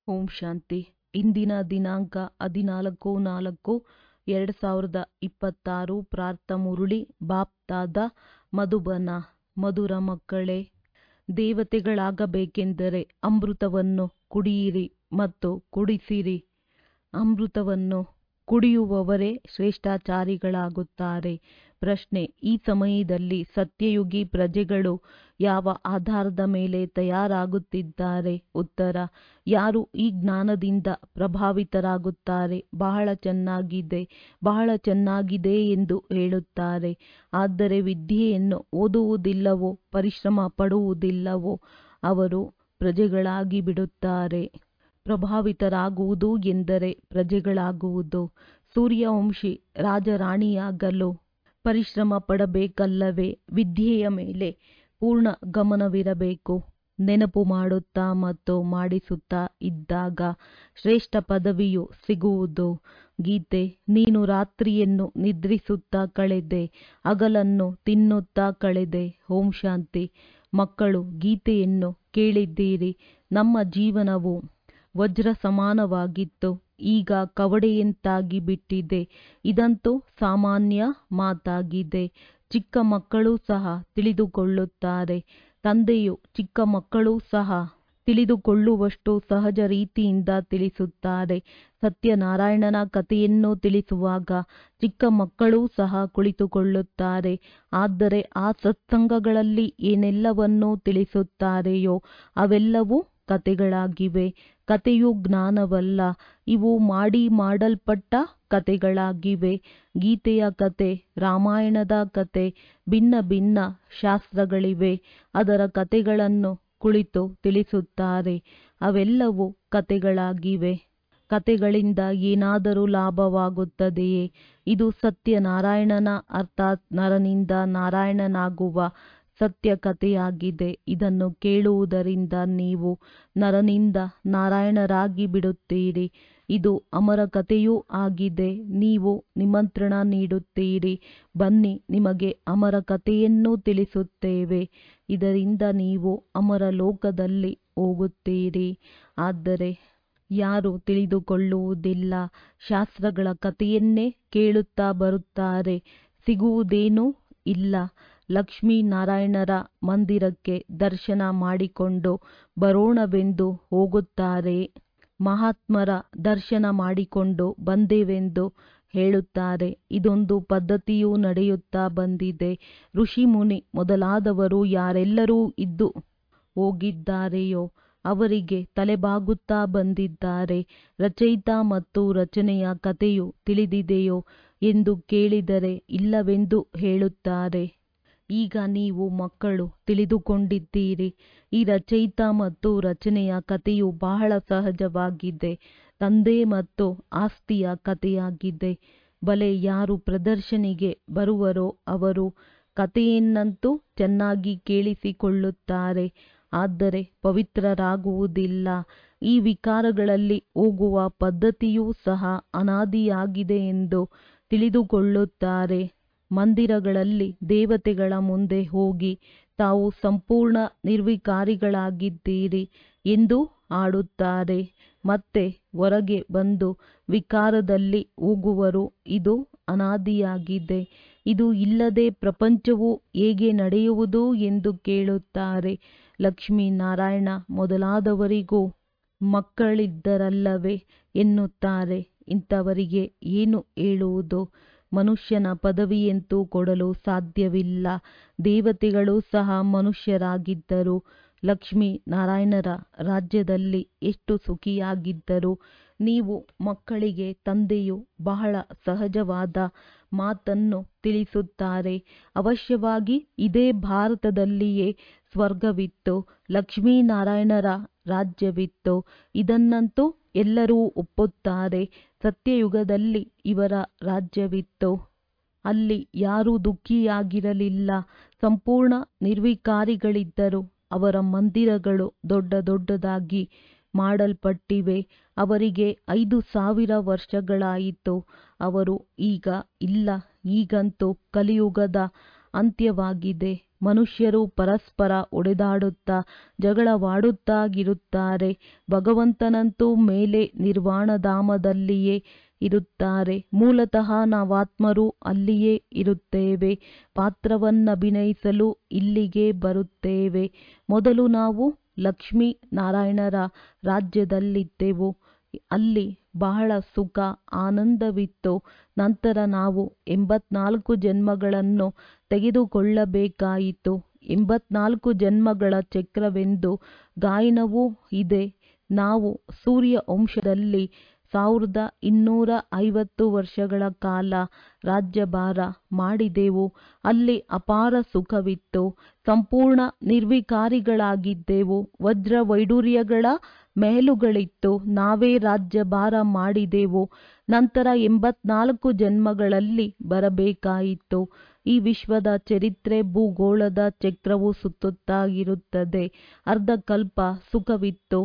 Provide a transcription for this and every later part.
ಓಂ ಶಾಂತಿ ಇಂದಿನ ದಿನಾಂಕ ಹದಿನಾಲ್ಕು ನಾಲ್ಕು ಎರಡು ಸಾವಿರದ ಇಪ್ಪತ್ತಾರು ಪ್ರಾರ್ಥ ಮುರುಳಿ ಬಾಪ್ತಾದ ಮಧುಬನ ಮಧುರ ಮಕ್ಕಳೇ ದೇವತೆಗಳಾಗಬೇಕೆಂದರೆ ಅಮೃತವನ್ನು ಕುಡಿಯಿರಿ ಮತ್ತು ಕುಡಿಸಿರಿ ಅಮೃತವನ್ನು ಕುಡಿಯುವವರೇ ಶ್ರೇಷ್ಠಾಚಾರಿಗಳಾಗುತ್ತಾರೆ ಪ್ರಶ್ನೆ ಈ ಸಮಯದಲ್ಲಿ ಸತ್ಯಯುಗಿ ಪ್ರಜೆಗಳು ಯಾವ ಆಧಾರದ ಮೇಲೆ ತಯಾರಾಗುತ್ತಿದ್ದಾರೆ ಉತ್ತರ ಯಾರು ಈ ಜ್ಞಾನದಿಂದ ಪ್ರಭಾವಿತರಾಗುತ್ತಾರೆ ಬಹಳ ಚೆನ್ನಾಗಿದೆ ಬಹಳ ಚೆನ್ನಾಗಿದೆ ಎಂದು ಹೇಳುತ್ತಾರೆ ಆದರೆ ವಿದ್ಯೆಯನ್ನು ಓದುವುದಿಲ್ಲವೋ ಪರಿಶ್ರಮ ಪಡುವುದಿಲ್ಲವೋ ಅವರು ಪ್ರಜೆಗಳಾಗಿ ಬಿಡುತ್ತಾರೆ ಪ್ರಭಾವಿತರಾಗುವುದು ಎಂದರೆ ಪ್ರಜೆಗಳಾಗುವುದು ಸೂರ್ಯವಂಶಿ ರಾಜರಾಣಿಯಾಗಲು ಪರಿಶ್ರಮ ಪಡಬೇಕಲ್ಲವೇ ವಿದ್ಯೆಯ ಮೇಲೆ ಪೂರ್ಣ ಗಮನವಿರಬೇಕು ನೆನಪು ಮಾಡುತ್ತಾ ಮತ್ತು ಮಾಡಿಸುತ್ತಾ ಇದ್ದಾಗ ಶ್ರೇಷ್ಠ ಪದವಿಯು ಸಿಗುವುದು ಗೀತೆ ನೀನು ರಾತ್ರಿಯನ್ನು ನಿದ್ರಿಸುತ್ತಾ ಕಳೆದೆ ಹಗಲನ್ನು ತಿನ್ನುತ್ತಾ ಕಳೆದೆ ಓಂ ಶಾಂತಿ ಮಕ್ಕಳು ಗೀತೆಯನ್ನು ಕೇಳಿದ್ದೀರಿ ನಮ್ಮ ಜೀವನವು ವಜ್ರ ಸಮಾನವಾಗಿತ್ತು ಈಗ ಕವಡೆಯಂತಾಗಿ ಬಿಟ್ಟಿದೆ ಇದಂತೂ ಸಾಮಾನ್ಯ ಮಾತಾಗಿದೆ ಚಿಕ್ಕ ಮಕ್ಕಳೂ ಸಹ ತಿಳಿದುಕೊಳ್ಳುತ್ತಾರೆ ತಂದೆಯು ಚಿಕ್ಕ ಮಕ್ಕಳೂ ಸಹ ತಿಳಿದುಕೊಳ್ಳುವಷ್ಟು ಸಹಜ ರೀತಿಯಿಂದ ತಿಳಿಸುತ್ತಾರೆ ಸತ್ಯನಾರಾಯಣನ ಕಥೆಯನ್ನು ತಿಳಿಸುವಾಗ ಚಿಕ್ಕ ಮಕ್ಕಳೂ ಸಹ ಕುಳಿತುಕೊಳ್ಳುತ್ತಾರೆ ಆದರೆ ಆ ಸತ್ಸಂಗಗಳಲ್ಲಿ ಏನೆಲ್ಲವನ್ನೂ ತಿಳಿಸುತ್ತಾರೆಯೋ ಅವೆಲ್ಲವೂ ಕತೆಗಳಾಗಿವೆ ಕತೆಯು ಜ್ಞಾನವಲ್ಲ ಇವು ಮಾಡಿ ಮಾಡಲ್ಪಟ್ಟ ಕತೆಗಳಾಗಿವೆ ಗೀತೆಯ ಕತೆ ರಾಮಾಯಣದ ಕತೆ ಭಿನ್ನ ಭಿನ್ನ ಶಾಸ್ತ್ರಗಳಿವೆ ಅದರ ಕತೆಗಳನ್ನು ಕುಳಿತು ತಿಳಿಸುತ್ತಾರೆ ಅವೆಲ್ಲವೂ ಕತೆಗಳಾಗಿವೆ ಕತೆಗಳಿಂದ ಏನಾದರೂ ಲಾಭವಾಗುತ್ತದೆಯೇ ಇದು ಸತ್ಯನಾರಾಯಣನ ಅರ್ಥಾತ್ ನರನಿಂದ ನಾರಾಯಣನಾಗುವ ಸತ್ಯ ಕಥೆಯಾಗಿದೆ ಇದನ್ನು ಕೇಳುವುದರಿಂದ ನೀವು ನರನಿಂದ ನಾರಾಯಣರಾಗಿ ಬಿಡುತ್ತೀರಿ ಇದು ಅಮರ ಕಥೆಯೂ ಆಗಿದೆ ನೀವು ನಿಮಂತ್ರಣ ನೀಡುತ್ತೀರಿ ಬನ್ನಿ ನಿಮಗೆ ಅಮರ ಕಥೆಯನ್ನು ತಿಳಿಸುತ್ತೇವೆ ಇದರಿಂದ ನೀವು ಅಮರ ಲೋಕದಲ್ಲಿ ಹೋಗುತ್ತೀರಿ ಆದರೆ ಯಾರು ತಿಳಿದುಕೊಳ್ಳುವುದಿಲ್ಲ ಶಾಸ್ತ್ರಗಳ ಕಥೆಯನ್ನೇ ಕೇಳುತ್ತಾ ಬರುತ್ತಾರೆ ಸಿಗುವುದೇನೂ ಇಲ್ಲ ಲಕ್ಷ್ಮೀನಾರಾಯಣರ ಮಂದಿರಕ್ಕೆ ದರ್ಶನ ಮಾಡಿಕೊಂಡು ಬರೋಣವೆಂದು ಹೋಗುತ್ತಾರೆ ಮಹಾತ್ಮರ ದರ್ಶನ ಮಾಡಿಕೊಂಡು ಬಂದೆವೆಂದು ಹೇಳುತ್ತಾರೆ ಇದೊಂದು ಪದ್ಧತಿಯೂ ನಡೆಯುತ್ತಾ ಬಂದಿದೆ ಋಷಿ ಮುನಿ ಮೊದಲಾದವರು ಯಾರೆಲ್ಲರೂ ಇದ್ದು ಹೋಗಿದ್ದಾರೆಯೋ ಅವರಿಗೆ ತಲೆಬಾಗುತ್ತಾ ಬಂದಿದ್ದಾರೆ ರಚಯಿತ ಮತ್ತು ರಚನೆಯ ಕಥೆಯು ತಿಳಿದಿದೆಯೋ ಎಂದು ಕೇಳಿದರೆ ಇಲ್ಲವೆಂದು ಹೇಳುತ್ತಾರೆ ಈಗ ನೀವು ಮಕ್ಕಳು ತಿಳಿದುಕೊಂಡಿದ್ದೀರಿ ಈ ರಚಯಿತ ಮತ್ತು ರಚನೆಯ ಕಥೆಯು ಬಹಳ ಸಹಜವಾಗಿದೆ ತಂದೆ ಮತ್ತು ಆಸ್ತಿಯ ಕಥೆಯಾಗಿದೆ ಬಲೆ ಯಾರು ಪ್ರದರ್ಶನಿಗೆ ಬರುವರೋ ಅವರು ಕಥೆಯನ್ನಂತೂ ಚೆನ್ನಾಗಿ ಕೇಳಿಸಿಕೊಳ್ಳುತ್ತಾರೆ ಆದರೆ ಪವಿತ್ರರಾಗುವುದಿಲ್ಲ ಈ ವಿಕಾರಗಳಲ್ಲಿ ಹೋಗುವ ಪದ್ಧತಿಯೂ ಸಹ ಅನಾದಿಯಾಗಿದೆ ಎಂದು ತಿಳಿದುಕೊಳ್ಳುತ್ತಾರೆ ಮಂದಿರಗಳಲ್ಲಿ ದೇವತೆಗಳ ಮುಂದೆ ಹೋಗಿ ತಾವು ಸಂಪೂರ್ಣ ನಿರ್ವಿಕಾರಿಗಳಾಗಿದ್ದೀರಿ ಎಂದು ಆಡುತ್ತಾರೆ ಮತ್ತೆ ಹೊರಗೆ ಬಂದು ವಿಕಾರದಲ್ಲಿ ಹೋಗುವರು ಇದು ಅನಾದಿಯಾಗಿದೆ ಇದು ಇಲ್ಲದೆ ಪ್ರಪಂಚವು ಹೇಗೆ ನಡೆಯುವುದು ಎಂದು ಕೇಳುತ್ತಾರೆ ಲಕ್ಷ್ಮೀನಾರಾಯಣ ಮೊದಲಾದವರಿಗೂ ಮಕ್ಕಳಿದ್ದರಲ್ಲವೇ ಎನ್ನುತ್ತಾರೆ ಇಂಥವರಿಗೆ ಏನು ಹೇಳುವುದು ಮನುಷ್ಯನ ಪದವಿಯಂತೂ ಕೊಡಲು ಸಾಧ್ಯವಿಲ್ಲ ದೇವತೆಗಳು ಸಹ ಮನುಷ್ಯರಾಗಿದ್ದರು ಲಕ್ಷ್ಮೀ ನಾರಾಯಣರ ರಾಜ್ಯದಲ್ಲಿ ಎಷ್ಟು ಸುಖಿಯಾಗಿದ್ದರು ನೀವು ಮಕ್ಕಳಿಗೆ ತಂದೆಯು ಬಹಳ ಸಹಜವಾದ ಮಾತನ್ನು ತಿಳಿಸುತ್ತಾರೆ ಅವಶ್ಯವಾಗಿ ಇದೇ ಭಾರತದಲ್ಲಿಯೇ ಸ್ವರ್ಗವಿತ್ತು ಲಕ್ಷ್ಮೀನಾರಾಯಣರ ರಾಜ್ಯವಿತ್ತು ಇದನ್ನಂತೂ ಎಲ್ಲರೂ ಒಪ್ಪುತ್ತಾರೆ ಸತ್ಯಯುಗದಲ್ಲಿ ಇವರ ರಾಜ್ಯವಿತ್ತು ಅಲ್ಲಿ ಯಾರೂ ದುಃಖಿಯಾಗಿರಲಿಲ್ಲ ಸಂಪೂರ್ಣ ನಿರ್ವಿಕಾರಿಗಳಿದ್ದರು ಅವರ ಮಂದಿರಗಳು ದೊಡ್ಡ ದೊಡ್ಡದಾಗಿ ಮಾಡಲ್ಪಟ್ಟಿವೆ ಅವರಿಗೆ ಐದು ಸಾವಿರ ವರ್ಷಗಳಾಯಿತು ಅವರು ಈಗ ಇಲ್ಲ ಈಗಂತೂ ಕಲಿಯುಗದ ಅಂತ್ಯವಾಗಿದೆ ಮನುಷ್ಯರು ಪರಸ್ಪರ ಹೊಡೆದಾಡುತ್ತಾ ಜಗಳವಾಡುತ್ತಾಗಿರುತ್ತಾರೆ ಭಗವಂತನಂತೂ ಮೇಲೆ ನಿರ್ವಾಣಧಾಮದಲ್ಲಿಯೇ ಇರುತ್ತಾರೆ ಮೂಲತಃ ನಾವಾತ್ಮರು ಅಲ್ಲಿಯೇ ಇರುತ್ತೇವೆ ಪಾತ್ರವನ್ನಭಿನಯಿಸಲು ಇಲ್ಲಿಗೆ ಬರುತ್ತೇವೆ ಮೊದಲು ನಾವು ಲಕ್ಷ್ಮೀ ನಾರಾಯಣರ ರಾಜ್ಯದಲ್ಲಿದ್ದೆವು ಅಲ್ಲಿ ಬಹಳ ಸುಖ ಆನಂದವಿತ್ತು ನಂತರ ನಾವು ಎಂಬತ್ನಾಲ್ಕು ಜನ್ಮಗಳನ್ನು ತೆಗೆದುಕೊಳ್ಳಬೇಕಾಯಿತು ಎಂಬತ್ನಾಲ್ಕು ಜನ್ಮಗಳ ಚಕ್ರವೆಂದು ಗಾಯನವೂ ಇದೆ ನಾವು ಸೂರ್ಯ ವಂಶದಲ್ಲಿ ಸಾವಿರದ ಇನ್ನೂರ ಐವತ್ತು ವರ್ಷಗಳ ಕಾಲ ರಾಜ್ಯಭಾರ ಮಾಡಿದೆವು ಅಲ್ಲಿ ಅಪಾರ ಸುಖವಿತ್ತು ಸಂಪೂರ್ಣ ನಿರ್ವಿಕಾರಿಗಳಾಗಿದ್ದೆವು ವಜ್ರ ವೈಡೂರ್ಯಗಳ ಮೆಹಲುಗಳಿತ್ತು ನಾವೇ ರಾಜ್ಯಭಾರ ಮಾಡಿದೆವು ನಂತರ ಎಂಬತ್ನಾಲ್ಕು ಜನ್ಮಗಳಲ್ಲಿ ಬರಬೇಕಾಯಿತು ಈ ವಿಶ್ವದ ಚರಿತ್ರೆ ಭೂಗೋಳದ ಚಕ್ರವು ಸುತ್ತುತ್ತಾ ಇರುತ್ತದೆ ಅರ್ಧಕಲ್ಪ ಸುಖವಿತ್ತು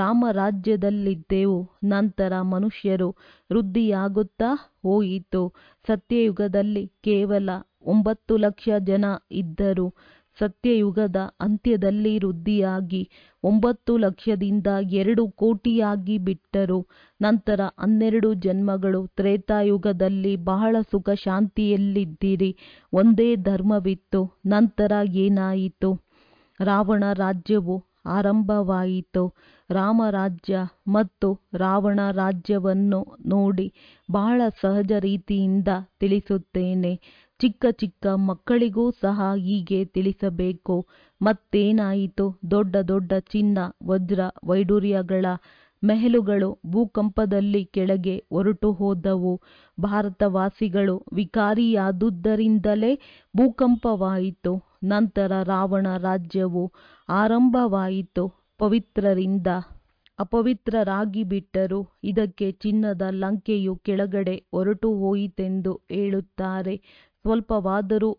ರಾಮರಾಜ್ಯದಲ್ಲಿದ್ದೆವು ನಂತರ ಮನುಷ್ಯರು ವೃದ್ಧಿಯಾಗುತ್ತಾ ಹೋಯಿತು ಸತ್ಯಯುಗದಲ್ಲಿ ಕೇವಲ ಒಂಬತ್ತು ಲಕ್ಷ ಜನ ಇದ್ದರು ಸತ್ಯಯುಗದ ಅಂತ್ಯದಲ್ಲಿ ವೃದ್ಧಿಯಾಗಿ ಒಂಬತ್ತು ಲಕ್ಷದಿಂದ ಎರಡು ಕೋಟಿಯಾಗಿ ಬಿಟ್ಟರು ನಂತರ ಹನ್ನೆರಡು ಜನ್ಮಗಳು ತ್ರೇತಾಯುಗದಲ್ಲಿ ಬಹಳ ಸುಖ ಶಾಂತಿಯಲ್ಲಿದ್ದಿರಿ ಒಂದೇ ಧರ್ಮವಿತ್ತು ನಂತರ ಏನಾಯಿತು ರಾವಣ ರಾಜ್ಯವು ಆರಂಭವಾಯಿತು ರಾಮರಾಜ್ಯ ಮತ್ತು ರಾವಣ ರಾಜ್ಯವನ್ನು ನೋಡಿ ಬಹಳ ಸಹಜ ರೀತಿಯಿಂದ ತಿಳಿಸುತ್ತೇನೆ ಚಿಕ್ಕ ಚಿಕ್ಕ ಮಕ್ಕಳಿಗೂ ಸಹ ಹೀಗೆ ತಿಳಿಸಬೇಕು ಮತ್ತೇನಾಯಿತು ದೊಡ್ಡ ದೊಡ್ಡ ಚಿನ್ನ ವಜ್ರ ವೈಡೂರ್ಯಗಳ ಮೆಹಲುಗಳು ಭೂಕಂಪದಲ್ಲಿ ಕೆಳಗೆ ಹೊರಟು ಹೋದವು ಭಾರತವಾಸಿಗಳು ವಿಕಾರಿಯಾದುದರಿಂದಲೇ ಭೂಕಂಪವಾಯಿತು ನಂತರ ರಾವಣ ರಾಜ್ಯವು ಆರಂಭವಾಯಿತು ಪವಿತ್ರರಿಂದ ಅಪವಿತ್ರರಾಗಿ ಬಿಟ್ಟರು ಇದಕ್ಕೆ ಚಿನ್ನದ ಲಂಕೆಯು ಕೆಳಗಡೆ ಹೊರಟು ಹೋಯಿತೆಂದು ಹೇಳುತ್ತಾರೆ ಸ್ವಲ್ಪವಾದರೂ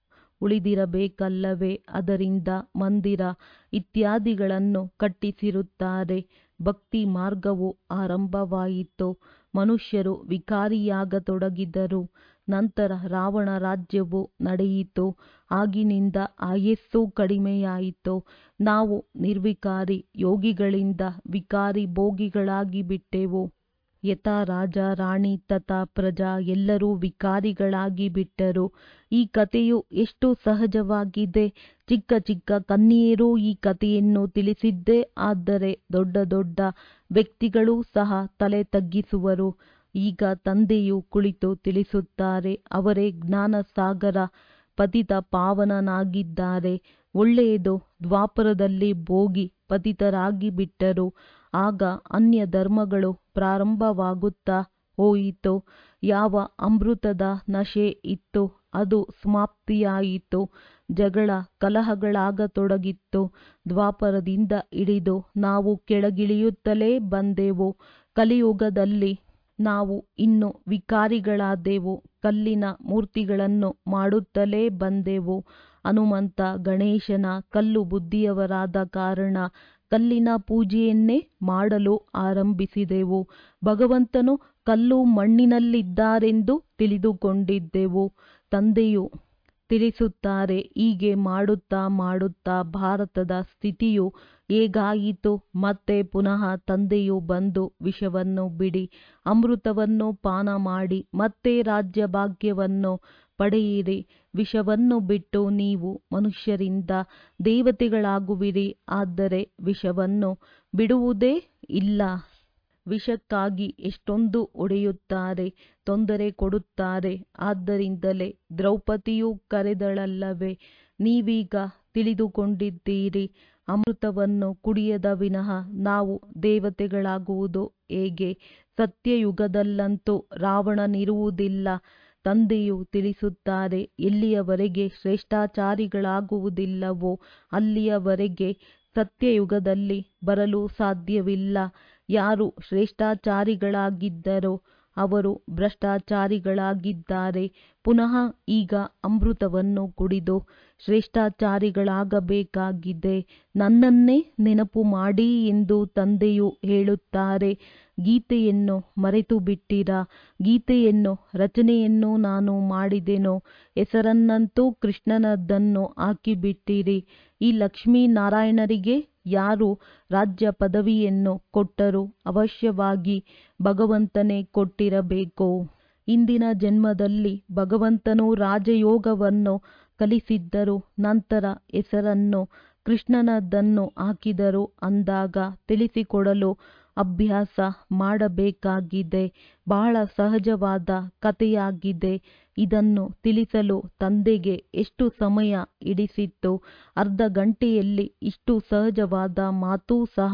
ಉಳಿದಿರಬೇಕಲ್ಲವೇ ಅದರಿಂದ ಮಂದಿರ ಇತ್ಯಾದಿಗಳನ್ನು ಕಟ್ಟಿಸಿರುತ್ತಾರೆ ಭಕ್ತಿ ಮಾರ್ಗವು ಆರಂಭವಾಯಿತು ಮನುಷ್ಯರು ವಿಕಾರಿಯಾಗತೊಡಗಿದರು ನಂತರ ರಾವಣ ರಾಜ್ಯವು ನಡೆಯಿತು ಆಗಿನಿಂದ ಆಯಸ್ಸು ಕಡಿಮೆಯಾಯಿತು ನಾವು ನಿರ್ವಿಕಾರಿ ಯೋಗಿಗಳಿಂದ ವಿಕಾರಿ ಭೋಗಿಗಳಾಗಿ ಬಿಟ್ಟೆವು ಯಥಾ ರಾಜ ರಾಣಿ ತಥಾ ಪ್ರಜಾ ಎಲ್ಲರೂ ವಿಕಾರಿಗಳಾಗಿ ಬಿಟ್ಟರು ಈ ಕಥೆಯು ಎಷ್ಟು ಸಹಜವಾಗಿದೆ ಚಿಕ್ಕ ಚಿಕ್ಕ ಕನ್ಯೆಯರು ಈ ಕಥೆಯನ್ನು ತಿಳಿಸಿದ್ದೇ ಆದರೆ ದೊಡ್ಡ ದೊಡ್ಡ ವ್ಯಕ್ತಿಗಳೂ ಸಹ ತಲೆ ತಗ್ಗಿಸುವರು ಈಗ ತಂದೆಯು ಕುಳಿತು ತಿಳಿಸುತ್ತಾರೆ ಅವರೇ ಜ್ಞಾನಸಾಗರ ಪತಿತ ಪಾವನನಾಗಿದ್ದಾರೆ ಒಳ್ಳೆಯದು ದ್ವಾಪರದಲ್ಲಿ ಭೋಗಿ ಪತಿತರಾಗಿ ಬಿಟ್ಟರು ಆಗ ಅನ್ಯ ಧರ್ಮಗಳು ಪ್ರಾರಂಭವಾಗುತ್ತಾ ಹೋಯಿತು ಯಾವ ಅಮೃತದ ನಶೆ ಇತ್ತು ಅದು ಸಮಾಪ್ತಿಯಾಯಿತು ಜಗಳ ಕಲಹಗಳಾಗತೊಡಗಿತ್ತು ದ್ವಾಪರದಿಂದ ಹಿಡಿದು ನಾವು ಕೆಳಗಿಳಿಯುತ್ತಲೇ ಬಂದೆವು ಕಲಿಯುಗದಲ್ಲಿ ನಾವು ಇನ್ನು ವಿಕಾರಿಗಳಾದೆವು ಕಲ್ಲಿನ ಮೂರ್ತಿಗಳನ್ನು ಮಾಡುತ್ತಲೇ ಬಂದೆವು ಹನುಮಂತ ಗಣೇಶನ ಕಲ್ಲು ಬುದ್ಧಿಯವರಾದ ಕಾರಣ ಕಲ್ಲಿನ ಪೂಜೆಯನ್ನೇ ಮಾಡಲು ಆರಂಭಿಸಿದೆವು ಭಗವಂತನು ಕಲ್ಲು ಮಣ್ಣಿನಲ್ಲಿದ್ದಾರೆಂದು ತಿಳಿದುಕೊಂಡಿದ್ದೆವು ತಂದೆಯು ತಿಳಿಸುತ್ತಾರೆ ಹೀಗೆ ಮಾಡುತ್ತಾ ಮಾಡುತ್ತಾ ಭಾರತದ ಸ್ಥಿತಿಯು ಹೇಗಾಯಿತು ಮತ್ತೆ ಪುನಃ ತಂದೆಯು ಬಂದು ವಿಷವನ್ನು ಬಿಡಿ ಅಮೃತವನ್ನು ಪಾನ ಮಾಡಿ ಮತ್ತೆ ರಾಜ್ಯ ಭಾಗ್ಯವನ್ನು ಪಡೆಯಿರಿ ವಿಷವನ್ನು ಬಿಟ್ಟು ನೀವು ಮನುಷ್ಯರಿಂದ ದೇವತೆಗಳಾಗುವಿರಿ ಆದರೆ ವಿಷವನ್ನು ಬಿಡುವುದೇ ಇಲ್ಲ ವಿಷಕ್ಕಾಗಿ ಎಷ್ಟೊಂದು ಹೊಡೆಯುತ್ತಾರೆ ತೊಂದರೆ ಕೊಡುತ್ತಾರೆ ಆದ್ದರಿಂದಲೇ ದ್ರೌಪದಿಯು ಕರೆದಳಲ್ಲವೇ ನೀವೀಗ ತಿಳಿದುಕೊಂಡಿದ್ದೀರಿ ಅಮೃತವನ್ನು ಕುಡಿಯದ ವಿನಃ ನಾವು ದೇವತೆಗಳಾಗುವುದು ಹೇಗೆ ಸತ್ಯಯುಗದಲ್ಲಂತೂ ರಾವಣನಿರುವುದಿಲ್ಲ ತಂದೆಯು ತಿಳಿಸುತ್ತಾರೆ ಎಲ್ಲಿಯವರೆಗೆ ಶ್ರೇಷ್ಠಾಚಾರಿಗಳಾಗುವುದಿಲ್ಲವೋ ಅಲ್ಲಿಯವರೆಗೆ ಸತ್ಯಯುಗದಲ್ಲಿ ಬರಲು ಸಾಧ್ಯವಿಲ್ಲ ಯಾರು ಶ್ರೇಷ್ಠಾಚಾರಿಗಳಾಗಿದ್ದರೋ ಅವರು ಭ್ರಷ್ಟಾಚಾರಿಗಳಾಗಿದ್ದಾರೆ ಪುನಃ ಈಗ ಅಮೃತವನ್ನು ಕುಡಿದು ಶ್ರೇಷ್ಠಾಚಾರಿಗಳಾಗಬೇಕಾಗಿದೆ ನನ್ನನ್ನೇ ನೆನಪು ಮಾಡಿ ಎಂದು ತಂದೆಯು ಹೇಳುತ್ತಾರೆ ಗೀತೆಯನ್ನು ಮರೆತು ಬಿಟ್ಟಿರಾ ಗೀತೆಯನ್ನು ರಚನೆಯನ್ನು ನಾನು ಮಾಡಿದೆನೋ ಹೆಸರನ್ನಂತೂ ಕೃಷ್ಣನದ್ದನ್ನು ಹಾಕಿಬಿಟ್ಟಿರಿ ಈ ಲಕ್ಷ್ಮೀನಾರಾಯಣರಿಗೆ ಯಾರು ರಾಜ್ಯ ಪದವಿಯನ್ನು ಕೊಟ್ಟರು ಅವಶ್ಯವಾಗಿ ಭಗವಂತನೇ ಕೊಟ್ಟಿರಬೇಕು ಇಂದಿನ ಜನ್ಮದಲ್ಲಿ ಭಗವಂತನು ರಾಜಯೋಗವನ್ನು ಕಲಿಸಿದ್ದರು ನಂತರ ಹೆಸರನ್ನು ಕೃಷ್ಣನದ್ದನ್ನು ಹಾಕಿದರು ಅಂದಾಗ ತಿಳಿಸಿಕೊಡಲು ಅಭ್ಯಾಸ ಮಾಡಬೇಕಾಗಿದೆ ಬಹಳ ಸಹಜವಾದ ಕಥೆಯಾಗಿದೆ ಇದನ್ನು ತಿಳಿಸಲು ತಂದೆಗೆ ಎಷ್ಟು ಸಮಯ ಹಿಡಿಸಿತ್ತು ಅರ್ಧ ಗಂಟೆಯಲ್ಲಿ ಇಷ್ಟು ಸಹಜವಾದ ಮಾತೂ ಸಹ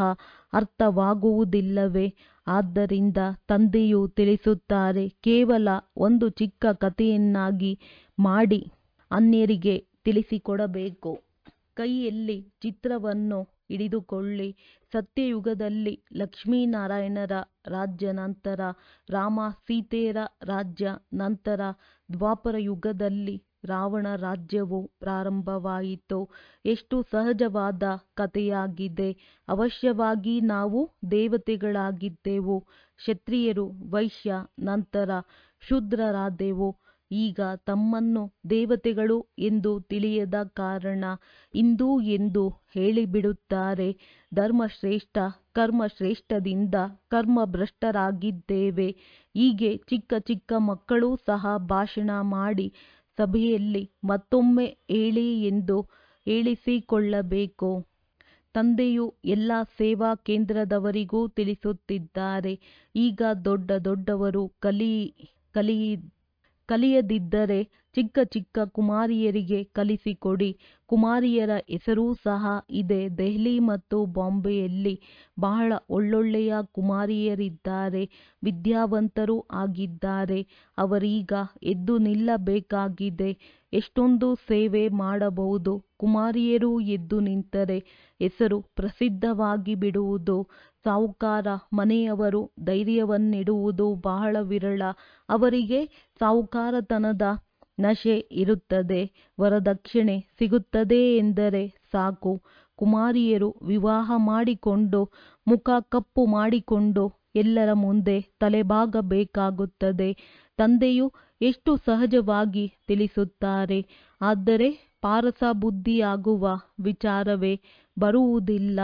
ಅರ್ಥವಾಗುವುದಿಲ್ಲವೇ ಆದ್ದರಿಂದ ತಂದೆಯು ತಿಳಿಸುತ್ತಾರೆ ಕೇವಲ ಒಂದು ಚಿಕ್ಕ ಕಥೆಯನ್ನಾಗಿ ಮಾಡಿ ಅನ್ಯರಿಗೆ ತಿಳಿಸಿಕೊಡಬೇಕು ಕೈಯಲ್ಲಿ ಚಿತ್ರವನ್ನು ಹಿಡಿದುಕೊಳ್ಳಿ ಸತ್ಯಯುಗದಲ್ಲಿ ಲಕ್ಷ್ಮೀನಾರಾಯಣರ ರಾಜ್ಯ ನಂತರ ರಾಮ ಸೀತೆಯರ ರಾಜ್ಯ ನಂತರ ದ್ವಾಪರ ಯುಗದಲ್ಲಿ ರಾವಣ ರಾಜ್ಯವು ಪ್ರಾರಂಭವಾಯಿತು ಎಷ್ಟು ಸಹಜವಾದ ಕಥೆಯಾಗಿದೆ ಅವಶ್ಯವಾಗಿ ನಾವು ದೇವತೆಗಳಾಗಿದ್ದೆವು ಕ್ಷತ್ರಿಯರು ವೈಶ್ಯ ನಂತರ ಶೂದ್ರರಾದೆವು ಈಗ ತಮ್ಮನ್ನು ದೇವತೆಗಳು ಎಂದು ತಿಳಿಯದ ಕಾರಣ ಹಿಂದೂ ಎಂದು ಹೇಳಿಬಿಡುತ್ತಾರೆ ಧರ್ಮಶ್ರೇಷ್ಠ ಕರ್ಮಶ್ರೇಷ್ಠದಿಂದ ಕರ್ಮಭ್ರಷ್ಟರಾಗಿದ್ದೇವೆ ಹೀಗೆ ಚಿಕ್ಕ ಚಿಕ್ಕ ಮಕ್ಕಳೂ ಸಹ ಭಾಷಣ ಮಾಡಿ ಸಭೆಯಲ್ಲಿ ಮತ್ತೊಮ್ಮೆ ಹೇಳಿ ಎಂದು ಹೇಳಿಸಿಕೊಳ್ಳಬೇಕು ತಂದೆಯು ಎಲ್ಲ ಸೇವಾ ಕೇಂದ್ರದವರಿಗೂ ತಿಳಿಸುತ್ತಿದ್ದಾರೆ ಈಗ ದೊಡ್ಡ ದೊಡ್ಡವರು ಕಲಿ ಕಲಿಯಿ ಕಲಿಯದಿದ್ದರೆ ಚಿಕ್ಕ ಚಿಕ್ಕ ಕುಮಾರಿಯರಿಗೆ ಕಲಿಸಿಕೊಡಿ ಕುಮಾರಿಯರ ಹೆಸರೂ ಸಹ ಇದೆ ದೆಹಲಿ ಮತ್ತು ಬಾಂಬೆಯಲ್ಲಿ ಬಹಳ ಒಳ್ಳೊಳ್ಳೆಯ ಕುಮಾರಿಯರಿದ್ದಾರೆ ವಿದ್ಯಾವಂತರೂ ಆಗಿದ್ದಾರೆ ಅವರೀಗ ಎದ್ದು ನಿಲ್ಲಬೇಕಾಗಿದೆ ಎಷ್ಟೊಂದು ಸೇವೆ ಮಾಡಬಹುದು ಕುಮಾರಿಯರು ಎದ್ದು ನಿಂತರೆ ಹೆಸರು ಪ್ರಸಿದ್ಧವಾಗಿ ಬಿಡುವುದು ಸಾಹುಕಾರ ಮನೆಯವರು ಧೈರ್ಯವನ್ನಿಡುವುದು ಬಹಳ ವಿರಳ ಅವರಿಗೆ ಸಾಹುಕಾರತನದ ನಶೆ ಇರುತ್ತದೆ ವರದಕ್ಷಿಣೆ ಸಿಗುತ್ತದೆ ಎಂದರೆ ಸಾಕು ಕುಮಾರಿಯರು ವಿವಾಹ ಮಾಡಿಕೊಂಡು ಮುಖ ಕಪ್ಪು ಮಾಡಿಕೊಂಡು ಎಲ್ಲರ ಮುಂದೆ ತಲೆಬಾಗಬೇಕಾಗುತ್ತದೆ ತಂದೆಯು ಎಷ್ಟು ಸಹಜವಾಗಿ ತಿಳಿಸುತ್ತಾರೆ ಆದರೆ ಪಾರಸ ಬುದ್ಧಿಯಾಗುವ ವಿಚಾರವೇ ಬರುವುದಿಲ್ಲ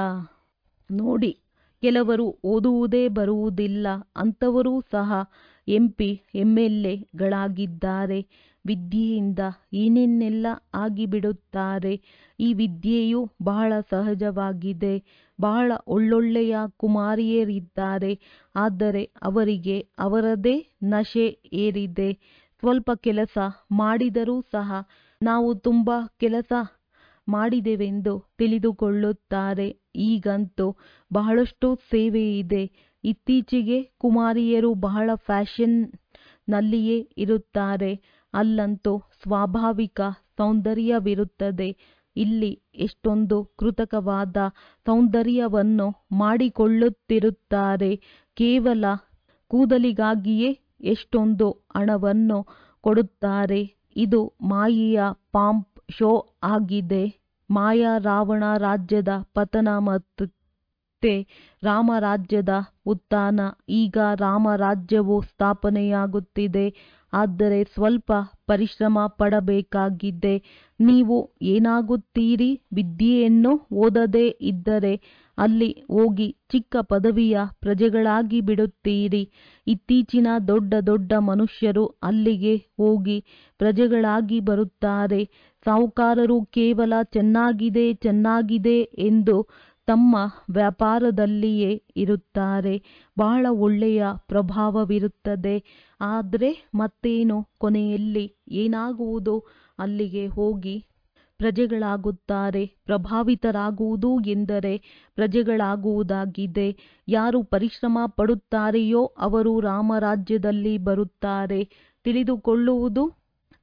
ನೋಡಿ ಕೆಲವರು ಓದುವುದೇ ಬರುವುದಿಲ್ಲ ಅಂಥವರೂ ಸಹ ಎಂಪಿ ಎಂಎಲ್ಎಗಳಾಗಿದ್ದಾರೆ ವಿದ್ಯೆಯಿಂದ ಏನೇನೆಲ್ಲ ಆಗಿಬಿಡುತ್ತಾರೆ ಈ ವಿದ್ಯೆಯು ಬಹಳ ಸಹಜವಾಗಿದೆ ಬಹಳ ಒಳ್ಳೊಳ್ಳೆಯ ಕುಮಾರಿಯರಿದ್ದಾರೆ ಆದರೆ ಅವರಿಗೆ ಅವರದೇ ನಶೆ ಏರಿದೆ ಸ್ವಲ್ಪ ಕೆಲಸ ಮಾಡಿದರೂ ಸಹ ನಾವು ತುಂಬ ಕೆಲಸ ಮಾಡಿದೆವೆಂದು ತಿಳಿದುಕೊಳ್ಳುತ್ತಾರೆ ಈಗಂತೂ ಬಹಳಷ್ಟು ಸೇವೆ ಇದೆ ಇತ್ತೀಚೆಗೆ ಕುಮಾರಿಯರು ಬಹಳ ಫ್ಯಾಷನ್ನಲ್ಲಿಯೇ ಇರುತ್ತಾರೆ ಅಲ್ಲಂತೂ ಸ್ವಾಭಾವಿಕ ಸೌಂದರ್ಯವಿರುತ್ತದೆ ಇಲ್ಲಿ ಎಷ್ಟೊಂದು ಕೃತಕವಾದ ಸೌಂದರ್ಯವನ್ನು ಮಾಡಿಕೊಳ್ಳುತ್ತಿರುತ್ತಾರೆ ಕೇವಲ ಕೂದಲಿಗಾಗಿಯೇ ಎಷ್ಟೊಂದು ಹಣವನ್ನು ಕೊಡುತ್ತಾರೆ ಇದು ಮಾಯೆಯ ಪಾಂಪ್ ಶೋ ಆಗಿದೆ ಮಾಯಾ ರಾವಣ ರಾಜ್ಯದ ಪತನ ಮತ್ತೆ ರಾಮರಾಜ್ಯದ ಉತ್ಥಾನ ಈಗ ರಾಮರಾಜ್ಯವು ಸ್ಥಾಪನೆಯಾಗುತ್ತಿದೆ ಆದರೆ ಸ್ವಲ್ಪ ಪರಿಶ್ರಮ ಪಡಬೇಕಾಗಿದೆ ನೀವು ಏನಾಗುತ್ತೀರಿ ವಿದ್ಯೆಯನ್ನು ಓದದೇ ಇದ್ದರೆ ಅಲ್ಲಿ ಹೋಗಿ ಚಿಕ್ಕ ಪದವಿಯ ಪ್ರಜೆಗಳಾಗಿ ಬಿಡುತ್ತೀರಿ ಇತ್ತೀಚಿನ ದೊಡ್ಡ ದೊಡ್ಡ ಮನುಷ್ಯರು ಅಲ್ಲಿಗೆ ಹೋಗಿ ಪ್ರಜೆಗಳಾಗಿ ಬರುತ್ತಾರೆ ಸಾಹುಕಾರರು ಕೇವಲ ಚೆನ್ನಾಗಿದೆ ಚೆನ್ನಾಗಿದೆ ಎಂದು ತಮ್ಮ ವ್ಯಾಪಾರದಲ್ಲಿಯೇ ಇರುತ್ತಾರೆ ಬಹಳ ಒಳ್ಳೆಯ ಪ್ರಭಾವವಿರುತ್ತದೆ ಆದರೆ ಮತ್ತೇನು ಕೊನೆಯಲ್ಲಿ ಏನಾಗುವುದು ಅಲ್ಲಿಗೆ ಹೋಗಿ ಪ್ರಜೆಗಳಾಗುತ್ತಾರೆ ಪ್ರಭಾವಿತರಾಗುವುದು ಎಂದರೆ ಪ್ರಜೆಗಳಾಗುವುದಾಗಿದೆ ಯಾರು ಪರಿಶ್ರಮ ಪಡುತ್ತಾರೆಯೋ ಅವರು ರಾಮರಾಜ್ಯದಲ್ಲಿ ಬರುತ್ತಾರೆ ತಿಳಿದುಕೊಳ್ಳುವುದು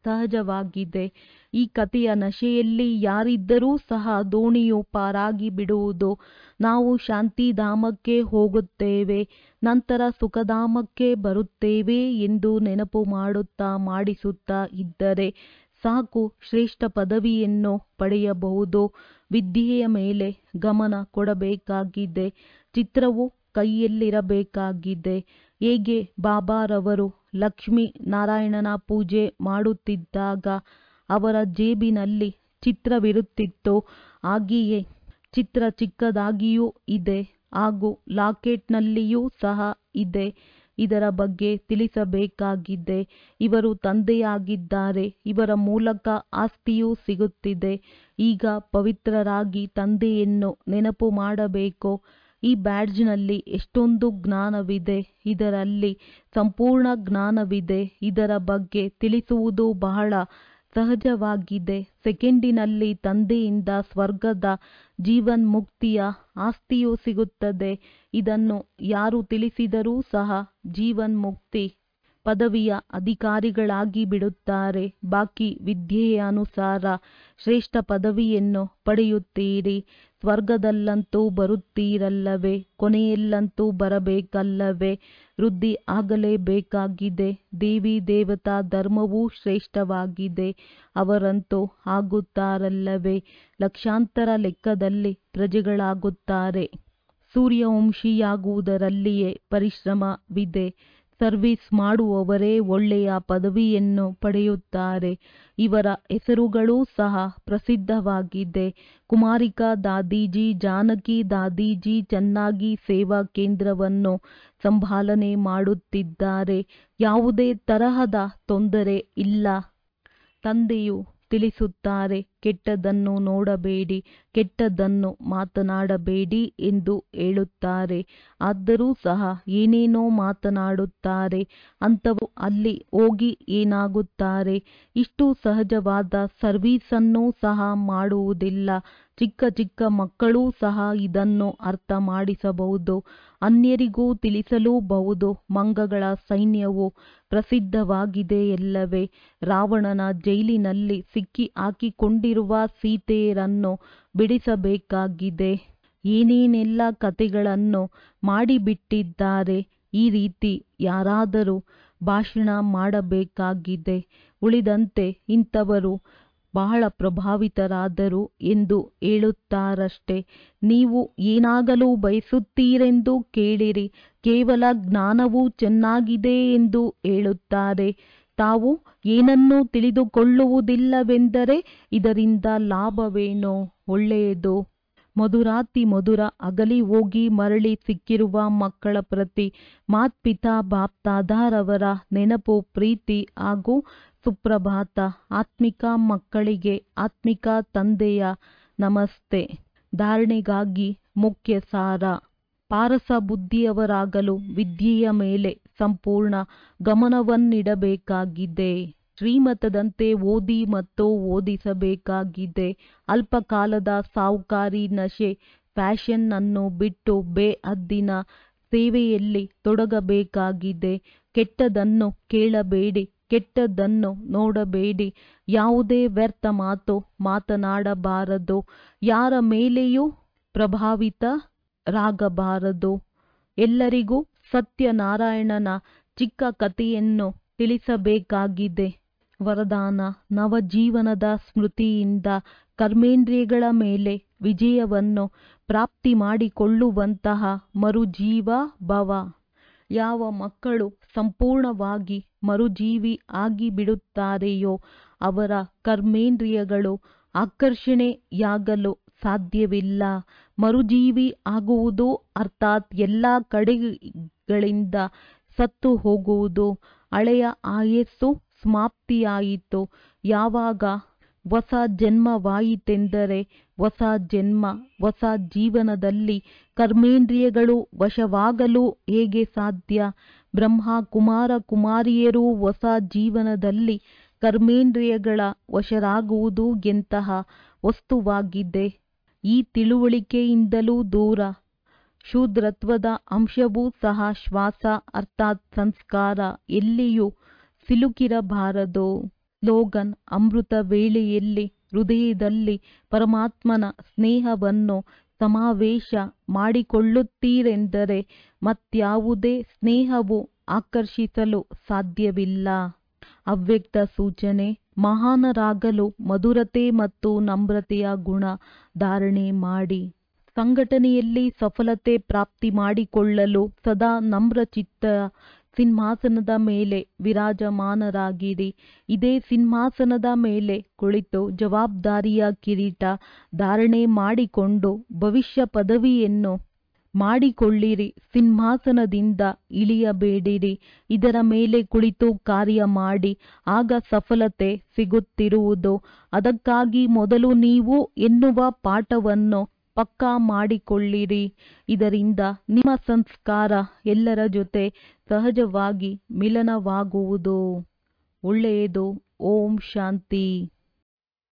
ಸಹಜವಾಗಿದೆ ಈ ಕಥೆಯ ನಶೆಯಲ್ಲಿ ಯಾರಿದ್ದರೂ ಸಹ ದೋಣಿಯು ಪಾರಾಗಿ ಬಿಡುವುದು ನಾವು ಶಾಂತಿಧಾಮಕ್ಕೆ ಹೋಗುತ್ತೇವೆ ನಂತರ ಸುಖಧಾಮಕ್ಕೆ ಬರುತ್ತೇವೆ ಎಂದು ನೆನಪು ಮಾಡುತ್ತಾ ಮಾಡಿಸುತ್ತಾ ಇದ್ದರೆ ಸಾಕು ಶ್ರೇಷ್ಠ ಪದವಿಯನ್ನು ಪಡೆಯಬಹುದು ವಿದ್ಯೆಯ ಮೇಲೆ ಗಮನ ಕೊಡಬೇಕಾಗಿದೆ ಚಿತ್ರವು ಕೈಯಲ್ಲಿರಬೇಕಾಗಿದೆ ಹೇಗೆ ಬಾಬಾರವರು ಲಕ್ಷ್ಮೀ ನಾರಾಯಣನ ಪೂಜೆ ಮಾಡುತ್ತಿದ್ದಾಗ ಅವರ ಜೇಬಿನಲ್ಲಿ ಚಿತ್ರವಿರುತ್ತಿತ್ತೋ ಹಾಗೆಯೇ ಚಿತ್ರ ಚಿಕ್ಕದಾಗಿಯೂ ಇದೆ ಹಾಗೂ ಲಾಕೆಟ್ನಲ್ಲಿಯೂ ಸಹ ಇದೆ ಇದರ ಬಗ್ಗೆ ತಿಳಿಸಬೇಕಾಗಿದೆ ಇವರು ತಂದೆಯಾಗಿದ್ದಾರೆ ಇವರ ಮೂಲಕ ಆಸ್ತಿಯೂ ಸಿಗುತ್ತಿದೆ ಈಗ ಪವಿತ್ರರಾಗಿ ತಂದೆಯನ್ನು ನೆನಪು ಮಾಡಬೇಕು ಈ ಬ್ಯಾಡ್ಜ್ನಲ್ಲಿ ಎಷ್ಟೊಂದು ಜ್ಞಾನವಿದೆ ಇದರಲ್ಲಿ ಸಂಪೂರ್ಣ ಜ್ಞಾನವಿದೆ ಇದರ ಬಗ್ಗೆ ತಿಳಿಸುವುದು ಬಹಳ ಸಹಜವಾಗಿದೆ ಸೆಕೆಂಡಿನಲ್ಲಿ ತಂದೆಯಿಂದ ಸ್ವರ್ಗದ ಜೀವನ್ಮುಕ್ತಿಯ ಆಸ್ತಿಯೂ ಸಿಗುತ್ತದೆ ಇದನ್ನು ಯಾರು ತಿಳಿಸಿದರೂ ಸಹ ಜೀವನ್ಮುಕ್ತಿ ಪದವಿಯ ಅಧಿಕಾರಿಗಳಾಗಿ ಬಿಡುತ್ತಾರೆ ಬಾಕಿ ವಿದ್ಯೆಯ ಅನುಸಾರ ಶ್ರೇಷ್ಠ ಪದವಿಯನ್ನು ಪಡೆಯುತ್ತೀರಿ ಸ್ವರ್ಗದಲ್ಲಂತೂ ಬರುತ್ತೀರಲ್ಲವೇ ಕೊನೆಯಲ್ಲಂತೂ ಬರಬೇಕಲ್ಲವೇ ವೃದ್ಧಿ ಆಗಲೇಬೇಕಾಗಿದೆ ದೇವಿ ದೇವತಾ ಧರ್ಮವೂ ಶ್ರೇಷ್ಠವಾಗಿದೆ ಅವರಂತೂ ಆಗುತ್ತಾರಲ್ಲವೇ ಲಕ್ಷಾಂತರ ಲೆಕ್ಕದಲ್ಲಿ ಪ್ರಜೆಗಳಾಗುತ್ತಾರೆ ಸೂರ್ಯವಂಶಿಯಾಗುವುದರಲ್ಲಿಯೇ ಪರಿಶ್ರಮವಿದೆ ಸರ್ವಿಸ್ ಮಾಡುವವರೇ ಒಳ್ಳೆಯ ಪದವಿಯನ್ನು ಪಡೆಯುತ್ತಾರೆ ಇವರ ಹೆಸರುಗಳೂ ಸಹ ಪ್ರಸಿದ್ಧವಾಗಿದೆ ಕುಮಾರಿಕಾ ದಾದೀಜಿ ಜಾನಕಿ ದಾದೀಜಿ ಚೆನ್ನಾಗಿ ಸೇವಾ ಕೇಂದ್ರವನ್ನು ಸಂಭಾಲನೆ ಮಾಡುತ್ತಿದ್ದಾರೆ ಯಾವುದೇ ತರಹದ ತೊಂದರೆ ಇಲ್ಲ ತಂದೆಯು ತಿಳಿಸುತ್ತಾರೆ ಕೆಟ್ಟದ್ದನ್ನು ನೋಡಬೇಡಿ ಕೆಟ್ಟದ್ದನ್ನು ಮಾತನಾಡಬೇಡಿ ಎಂದು ಹೇಳುತ್ತಾರೆ ಆದರೂ ಸಹ ಏನೇನೋ ಮಾತನಾಡುತ್ತಾರೆ ಅಂಥವು ಅಲ್ಲಿ ಹೋಗಿ ಏನಾಗುತ್ತಾರೆ ಇಷ್ಟು ಸಹಜವಾದ ಸರ್ವೀಸನ್ನೂ ಸಹ ಮಾಡುವುದಿಲ್ಲ ಚಿಕ್ಕ ಚಿಕ್ಕ ಮಕ್ಕಳೂ ಸಹ ಇದನ್ನು ಅರ್ಥ ಮಾಡಿಸಬಹುದು ಅನ್ಯರಿಗೂ ತಿಳಿಸಲೂಬಹುದು ಮಂಗಗಳ ಸೈನ್ಯವು ಪ್ರಸಿದ್ಧವಾಗಿದೆಯಲ್ಲವೇ ರಾವಣನ ಜೈಲಿನಲ್ಲಿ ಸಿಕ್ಕಿ ಹಾಕಿಕೊಂಡಿರುವ ಸೀತೆಯರನ್ನು ಬಿಡಿಸಬೇಕಾಗಿದೆ ಏನೇನೆಲ್ಲ ಕಥೆಗಳನ್ನು ಮಾಡಿಬಿಟ್ಟಿದ್ದಾರೆ ಈ ರೀತಿ ಯಾರಾದರೂ ಭಾಷಣ ಮಾಡಬೇಕಾಗಿದೆ ಉಳಿದಂತೆ ಇಂಥವರು ಬಹಳ ಪ್ರಭಾವಿತರಾದರು ಎಂದು ಹೇಳುತ್ತಾರಷ್ಟೆ ನೀವು ಏನಾಗಲು ಬಯಸುತ್ತೀರೆಂದು ಕೇಳಿರಿ ಕೇವಲ ಜ್ಞಾನವು ಚೆನ್ನಾಗಿದೆ ಎಂದು ಹೇಳುತ್ತಾರೆ ತಾವು ಏನನ್ನೂ ತಿಳಿದುಕೊಳ್ಳುವುದಿಲ್ಲವೆಂದರೆ ಇದರಿಂದ ಲಾಭವೇನು ಒಳ್ಳೆಯದು ಮಧುರಾತಿ ಮಧುರ ಅಗಲಿ ಹೋಗಿ ಮರಳಿ ಸಿಕ್ಕಿರುವ ಮಕ್ಕಳ ಪ್ರತಿ ಮಾತ್ಪಿತಾ ಬಾಪ್ತಾದಾರವರ ನೆನಪು ಪ್ರೀತಿ ಹಾಗೂ ಸುಪ್ರಭಾತ ಆತ್ಮಿಕ ಮಕ್ಕಳಿಗೆ ಆತ್ಮಿಕ ತಂದೆಯ ನಮಸ್ತೆ ಧಾರಣೆಗಾಗಿ ಮುಖ್ಯ ಸಾರ ಪಾರಸ ಬುದ್ಧಿಯವರಾಗಲು ವಿದ್ಯೆಯ ಮೇಲೆ ಸಂಪೂರ್ಣ ಗಮನವನ್ನಿಡಬೇಕಾಗಿದೆ ಶ್ರೀಮತದಂತೆ ಓದಿ ಮತ್ತು ಓದಿಸಬೇಕಾಗಿದೆ ಅಲ್ಪಕಾಲದ ಸಾಹುಕಾರಿ ನಶೆ ಫ್ಯಾಷನ್ ಅನ್ನು ಬಿಟ್ಟು ಬೇಹದ್ದಿನ ಸೇವೆಯಲ್ಲಿ ತೊಡಗಬೇಕಾಗಿದೆ ಕೆಟ್ಟದನ್ನು ಕೇಳಬೇಡಿ ಕೆಟ್ಟದ್ದನ್ನು ನೋಡಬೇಡಿ ಯಾವುದೇ ವ್ಯರ್ಥ ಮಾತು ಮಾತನಾಡಬಾರದು ಯಾರ ಮೇಲೆಯೂ ಪ್ರಭಾವಿತರಾಗಬಾರದು ಎಲ್ಲರಿಗೂ ಸತ್ಯನಾರಾಯಣನ ಚಿಕ್ಕ ಕಥೆಯನ್ನು ತಿಳಿಸಬೇಕಾಗಿದೆ ವರದಾನ ನವಜೀವನದ ಸ್ಮೃತಿಯಿಂದ ಕರ್ಮೇಂದ್ರಿಯಗಳ ಮೇಲೆ ವಿಜಯವನ್ನು ಪ್ರಾಪ್ತಿ ಮಾಡಿಕೊಳ್ಳುವಂತಹ ಮರುಜೀವ ಭವ ಯಾವ ಮಕ್ಕಳು ಸಂಪೂರ್ಣವಾಗಿ ಮರುಜೀವಿ ಆಗಿಬಿಡುತ್ತಾರೆಯೋ ಅವರ ಕರ್ಮೇಂದ್ರಿಯಗಳು ಆಕರ್ಷಣೆಯಾಗಲು ಸಾಧ್ಯವಿಲ್ಲ ಮರುಜೀವಿ ಆಗುವುದು ಅರ್ಥಾತ್ ಎಲ್ಲ ಕಡೆಗಳಿಂದ ಸತ್ತು ಹೋಗುವುದು ಹಳೆಯ ಆಯಸ್ಸು ಸಮಾಪ್ತಿಯಾಯಿತು ಯಾವಾಗ ಹೊಸ ಜನ್ಮವಾಯಿತೆಂದರೆ ಹೊಸ ಜನ್ಮ ಹೊಸ ಜೀವನದಲ್ಲಿ ಕರ್ಮೇಂದ್ರಿಯಗಳು ವಶವಾಗಲು ಹೇಗೆ ಸಾಧ್ಯ ಬ್ರಹ್ಮ ಕುಮಾರ ಕುಮಾರಿಯರು ಹೊಸ ಜೀವನದಲ್ಲಿ ಕರ್ಮೇಂದ್ರಿಯಗಳ ವಶರಾಗುವುದು ಎಂತಹ ವಸ್ತುವಾಗಿದೆ ಈ ತಿಳುವಳಿಕೆಯಿಂದಲೂ ದೂರ ಶೂದ್ರತ್ವದ ಅಂಶವೂ ಸಹ ಶ್ವಾಸ ಅರ್ಥಾತ್ ಸಂಸ್ಕಾರ ಎಲ್ಲಿಯೂ ಸಿಲುಕಿರಬಾರದು ಸ್ಲೋಗನ್ ಅಮೃತ ವೇಳೆಯಲ್ಲಿ ಹೃದಯದಲ್ಲಿ ಪರಮಾತ್ಮನ ಸ್ನೇಹವನ್ನು ಸಮಾವೇಶ ಮಾಡಿಕೊಳ್ಳುತ್ತೀರೆಂದರೆ ಮತ್ಯಾವುದೇ ಸ್ನೇಹವು ಆಕರ್ಷಿಸಲು ಸಾಧ್ಯವಿಲ್ಲ ಅವ್ಯಕ್ತ ಸೂಚನೆ ಮಹಾನರಾಗಲು ಮಧುರತೆ ಮತ್ತು ನಮ್ರತೆಯ ಗುಣ ಧಾರಣೆ ಮಾಡಿ ಸಂಘಟನೆಯಲ್ಲಿ ಸಫಲತೆ ಪ್ರಾಪ್ತಿ ಮಾಡಿಕೊಳ್ಳಲು ಸದಾ ನಮ್ರಚಿತ್ತ ಸಿಂಹಾಸನದ ಮೇಲೆ ವಿರಾಜಮಾನರಾಗಿರಿ ಇದೇ ಸಿಂಹಾಸನದ ಮೇಲೆ ಕುಳಿತು ಜವಾಬ್ದಾರಿಯ ಕಿರೀಟ ಧಾರಣೆ ಮಾಡಿಕೊಂಡು ಭವಿಷ್ಯ ಪದವಿಯನ್ನು ಮಾಡಿಕೊಳ್ಳಿರಿ ಸಿಂಹಾಸನದಿಂದ ಇಳಿಯಬೇಡಿರಿ ಇದರ ಮೇಲೆ ಕುಳಿತು ಕಾರ್ಯ ಮಾಡಿ ಆಗ ಸಫಲತೆ ಸಿಗುತ್ತಿರುವುದು ಅದಕ್ಕಾಗಿ ಮೊದಲು ನೀವು ಎನ್ನುವ ಪಾಠವನ್ನು ಪಕ್ಕಾ ಮಾಡಿಕೊಳ್ಳಿರಿ ಇದರಿಂದ ನಿಮ್ಮ ಸಂಸ್ಕಾರ ಎಲ್ಲರ ಜೊತೆ ಸಹಜವಾಗಿ ಮಿಲನವಾಗುವುದು ಒಳ್ಳೆಯದು ಓಂ ಶಾಂತಿ